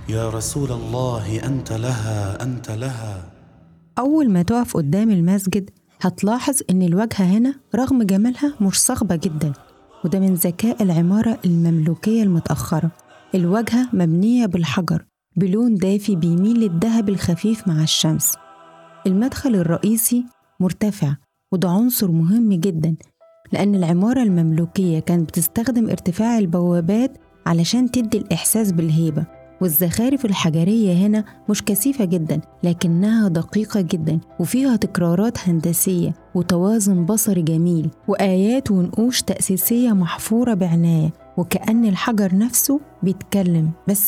يا رسول الله انت لها انت لها أول ما تقف قدام المسجد هتلاحظ إن الواجهة هنا رغم جمالها مش صاخبة جدا وده من ذكاء العمارة المملوكية المتأخرة الواجهة مبنية بالحجر بلون دافي بيميل للذهب الخفيف مع الشمس المدخل الرئيسي مرتفع وده عنصر مهم جدا لأن العمارة المملوكية كانت بتستخدم ارتفاع البوابات علشان تدي الإحساس بالهيبة والزخارف الحجرية هنا مش كثيفة جدا لكنها دقيقة جدا وفيها تكرارات هندسية وتوازن بصري جميل وآيات ونقوش تأسيسية محفورة بعناية وكأن الحجر نفسه بيتكلم بس